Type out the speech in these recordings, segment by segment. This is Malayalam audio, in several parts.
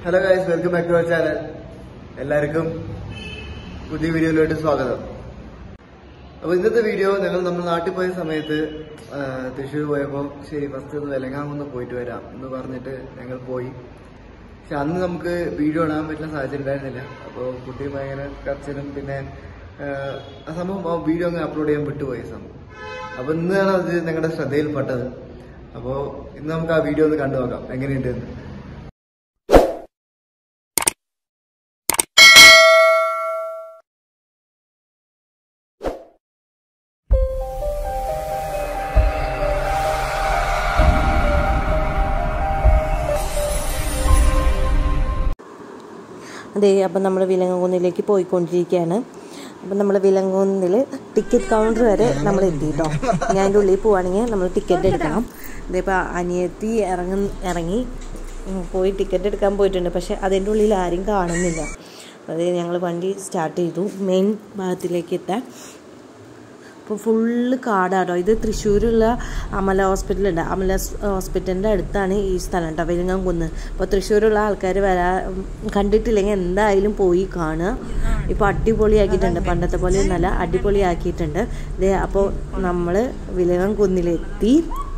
hello guys welcome back to our channel എല്ലാവർക്കും പുതിയ വീഡിയോയിലോട്ട് സ്വാഗതം അപ്പൊ ഇന്നത്തെ വീഡിയോ ഞങ്ങൾ നമ്മൾ നാട്ടിൽ പോയ സമയത്ത് ആ, തൃശ്ശൂർ പോയപ്പോൾ ശരി ഫസ്റ്റ് ഒന്ന് വിലങ്ങാമൊന്ന് പോയിട്ട് വരാം എന്ന് പറഞ്ഞിട്ട് ഞങ്ങൾ പോയി പക്ഷെ അന്ന് നമുക്ക് വീഡിയോ ഇടാൻ പറ്റുന്ന സാഹചര്യം ഉണ്ടായിരുന്നില്ല അപ്പോൾ കുട്ടി ഭയങ്കര കരച്ചിലും പിന്നെ ആ, ആ സംഭവം ആ വീഡിയോ അങ്ങ് അപ്ലോഡ് ചെയ്യാൻ വിട്ടുപോയി സംഭവം അപ്പൊ ഇന്നാണ് അത് ഞങ്ങളുടെ ശ്രദ്ധയിൽപ്പെട്ടത് അപ്പോൾ ഇന്ന് നമുക്ക് ആ വീഡിയോ ഒന്ന് കണ്ടു നോക്കാം എങ്ങനെയുണ്ട് എന്ന് അതെ അപ്പം നമ്മൾ വിലങ്ങുന്നിലേക്ക് പോയിക്കൊണ്ടിരിക്കുകയാണ് അപ്പം നമ്മൾ വിലങ്ങുന്നിൽ ടിക്കറ്റ് കൗണ്ടർ വരെ നമ്മൾ എത്തി കേട്ടോ ഞാൻ അതിൻ്റെ ഉള്ളിൽ പോവുകയാണെങ്കിൽ നമ്മൾ ടിക്കറ്റ് എടുക്കണം ഇതിപ്പോൾ അനിയത്തി ഇറങ്ങ ഇറങ്ങി ഉം, പോയി ടിക്കറ്റ് എടുക്കാൻ പോയിട്ടുണ്ട് പക്ഷെ അതിൻ്റെ ഉള്ളിൽ ആരും കാണുന്നില്ല അത് ഞങ്ങൾ വണ്ടി സ്റ്റാർട്ട് ചെയ്തു മെയിൻ ഭാഗത്തിലേക്ക് എത്താൻ അപ്പോൾ ഫുള്ള് കാടാട്ടോ ഇത് തൃശ്ശൂരുള്ള അമല ഹോസ്പിറ്റലുണ്ട് അമല സ് ഹോസ്പിറ്റലിൻ്റെ അടുത്താണ് ഈ സ്ഥലം കേട്ടോ വെലുങ്ങംകുന്ന് അപ്പോൾ തൃശ്ശൂരുള്ള ആൾക്കാർ വരാ കണ്ടിട്ടില്ലെങ്കിൽ എന്തായാലും പോയി കാണുക ഇപ്പോൾ അടിപൊളിയാക്കിയിട്ടുണ്ട് പണ്ടത്തെ പോലെ ഒന്നല്ല അടിപൊളിയാക്കിയിട്ടുണ്ട് ദേ അപ്പോൾ നമ്മൾ വിലങ്ങംകുന്നിലെത്തി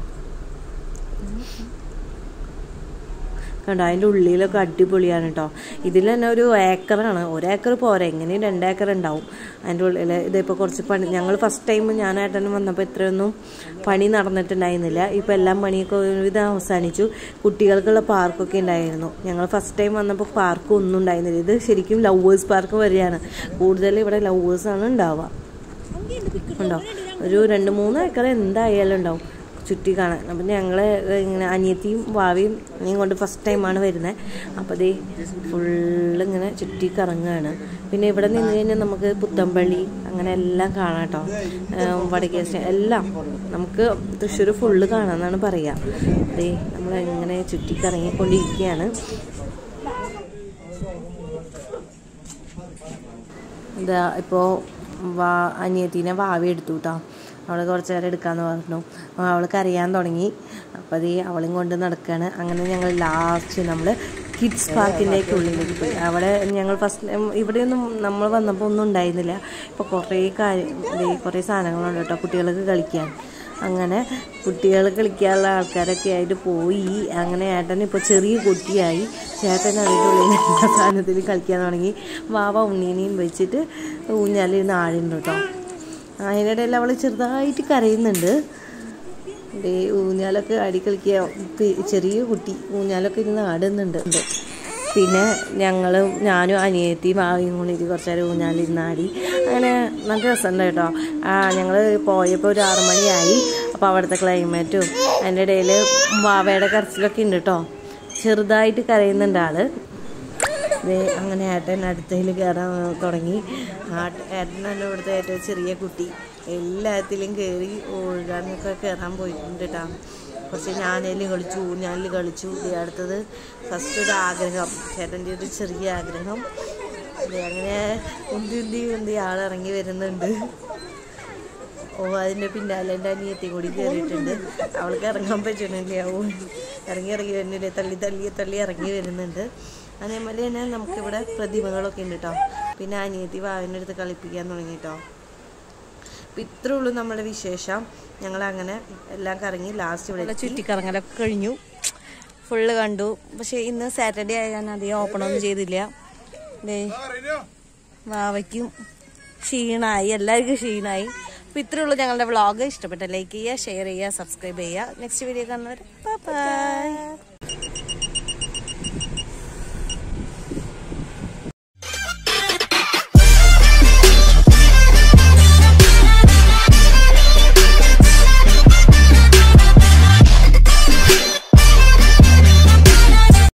കണ്ടോ അതിൻ്റെ ഉള്ളിലൊക്കെ അടിപൊളിയാണ് കേട്ടോ ഇതിൽ തന്നെ ഒരു ഏക്കറാണ് ഒരേക്കർ പോരാ എങ്ങനെയും രണ്ടേക്കർ ഉണ്ടാവും അതിൻ്റെ ഉള്ളിൽ ഇതിപ്പോൾ കുറച്ച് പണി ഞങ്ങൾ ഫസ്റ്റ് ടൈം ഞാൻ ഏട്ടനും വന്നപ്പോൾ ഇത്രയൊന്നും പണി നടന്നിട്ടുണ്ടായിരുന്നില്ല ഇപ്പോൾ എല്ലാം പണിയൊക്കെ ഒരുവിധം അവസാനിച്ചു കുട്ടികൾക്കുള്ള പാർക്കൊക്കെ ഉണ്ടായിരുന്നു ഞങ്ങൾ ഫസ്റ്റ് ടൈം വന്നപ്പോൾ പാർക്ക് ഒന്നും ഉണ്ടായിരുന്നില്ല ഇത് ശരിക്കും ലവേഴ്സ് പാർക്ക് വരെയാണ് കൂടുതൽ ഇവിടെ ലവേഴ്സാണ് ഉണ്ടാവുക ഉണ്ടോ ഒരു രണ്ട് മൂന്ന് ഏക്കർ എന്തായാലും ഉണ്ടാവും ചുറ്റി കാണാൻ അപ്പം ഞങ്ങൾ ഇങ്ങനെ അനിയത്തിയും ഭാവിയും നീ കൊണ്ട് ഫസ്റ്റ് ടൈമാണ് വരുന്നത് അപ്പോൾ ദേ ഫുള്ള് ഇങ്ങനെ ചുറ്റി കറങ്ങുകയാണ് പിന്നെ ഇവിടെ നിന്ന് കഴിഞ്ഞാൽ നമുക്ക് പുത്തമ്പള്ളി അങ്ങനെ എല്ലാം കാണാം കേട്ടോ വടക്കേ സ്റ്റേ എല്ലാം നമുക്ക് തൃശ്ശൂർ ഫുള്ള് കാണാമെന്നാണ് പറയുക ദേ നമ്മൾ ഇങ്ങനെ ചുറ്റി കറങ്ങിക്കൊണ്ടിരിക്കുകയാണ് ഇതാ ഇപ്പോൾ വാ അനിയത്തിനെ വാവി എടുത്തു കേട്ടോ അവൾ കുറച്ച് നേരം എടുക്കാമെന്ന് പറഞ്ഞു അവൾ കരയാൻ തുടങ്ങി അപ്പോൾ അത് അവളും കൊണ്ട് നടക്കുകയാണ് അങ്ങനെ ഞങ്ങൾ ലാസ്റ്റ് നമ്മൾ കിഡ്സ് പാർക്കിൻ്റെയൊക്കെ ഉള്ളിലേക്ക് പോയി അവിടെ ഞങ്ങൾ ഫസ്റ്റ് ഇവിടെയൊന്നും നമ്മൾ വന്നപ്പോൾ ഒന്നും ഉണ്ടായിരുന്നില്ല ഇപ്പോൾ കുറേ കാര്യം ദേ കുറേ സാധനങ്ങളുണ്ട് കേട്ടോ കുട്ടികൾക്ക് കളിക്കാൻ അങ്ങനെ കുട്ടികൾ കളിക്കാനുള്ള ആൾക്കാരൊക്കെ ആയിട്ട് പോയി അങ്ങനെ ഏട്ടൻ ഇപ്പോൾ ചെറിയ കുട്ടിയായി ചേട്ടൻ അതിൻ്റെ ഉള്ളിൽ എല്ലാ സാധനത്തിലും കളിക്കാൻ തുടങ്ങി വാവ ഉണ്ണീനെയും വെച്ചിട്ട് ഊഞ്ഞാലിരുന്ന് ആടുന്നുണ്ട് കേട്ടോ അതിനിടയിൽ അവൾ ചെറുതായിട്ട് കരയുന്നുണ്ട് ദേ ഊഞ്ഞാലൊക്കെ ആടി കളിക്കുക പി- ചെറിയ കുട്ടി ഊഞ്ഞാലൊക്കെ ഇരുന്ന് ആടുന്നുണ്ട് പിന്നെ ഞങ്ങൾ ഞാനും അനിയത്തിയും ആവിയും കൂടി ഇത് കുറച്ച് നേരം ഊഞ്ഞാലിരുന്ന് ആടി അങ്ങനെ നല്ല രസമുണ്ട് കേട്ടോ ആ ഞങ്ങൾ പോയപ്പോൾ ഒരു ആറു മണിയായി അപ്പോൾ അവിടുത്തെ ക്ലൈമറ്റും അതിൻ്റെ ഇടയിൽ വാവയുടെ കരച്ചിലൊക്കെ ഉണ്ട് കേട്ടോ ചെറുതായിട്ട് കരയുന്നുണ്ട് ആള് ദേ അങ്ങനെ ഏട്ടൻ അടുത്തതിൽ കയറാൻ തുടങ്ങി ആ ഏട്ടനാണ് ഇവിടുത്തെ ഏറ്റവും ചെറിയ കുട്ടി എല്ലാത്തിലും കയറി ഒഴുകാനൊക്കെ കയറാൻ പോയിട്ടുണ്ട് കേട്ടോ കുറച്ച് ഞാനേലും കളിച്ചു ഊഞ്ഞാലിൽ കളിച്ചു ദേ അടുത്തത് ഫസ്റ്റ് ഒരു ആഗ്രഹം ചേട്ടൻ്റെ ഒരു ചെറിയ ആഗ്രഹം ദേ അങ്ങനെ ഉന്തി ഉന്തി ഉന്തി ആളിറങ്ങി വരുന്നുണ്ട് ഓ അതിൻ്റെ പിന്നാലെ എൻ്റെ അനിയത്തി കൂടി കയറിയിട്ടുണ്ട് അവൾക്ക് ഇറങ്ങാൻ പറ്റണില്ല ഓ ഇറങ്ങി ഇറങ്ങി വരുന്നില്ല തള്ളി തള്ളി തള്ളി ഇറങ്ങി വരുന്നുണ്ട് അതേപോലെ തന്നെ നമുക്കിവിടെ പ്രതിമകളൊക്കെ ഉണ്ട് കേട്ടോ പിന്നെ അനിയത്തി വാവിൻ്റെ അടുത്ത് കളിപ്പിക്കാൻ തുടങ്ങി കേട്ടോ അപ്പം ഇത്രേ ഉള്ളൂ നമ്മുടെ വിശേഷം ഞങ്ങൾ അങ്ങനെ എല്ലാം കറങ്ങി ലാസ്റ്റ് ഇവിടെ ചുറ്റിക്കറങ്ങലൊക്കെ കഴിഞ്ഞു ഫുള്ള് കണ്ടു പക്ഷേ ഇന്ന് സാറ്റർഡേ ആയാൽ അധികം ഓപ്പൺ ഒന്നും ചെയ്തില്ല ദേ വാവയ്ക്കും ക്ഷീണായി എല്ലാവർക്കും ക്ഷീണായി അപ്പോൾ ഇത്രേ ഉള്ളൂ ഞങ്ങളുടെ വ്ളോഗ് ഇഷ്ടപ്പെട്ട ലൈക്ക് ചെയ്യുക ഷെയർ ചെയ്യുക സബ്സ്ക്രൈബ് ചെയ്യുക നെക്സ്റ്റ് വീഡിയോ കാണുന്നവർ ബൈ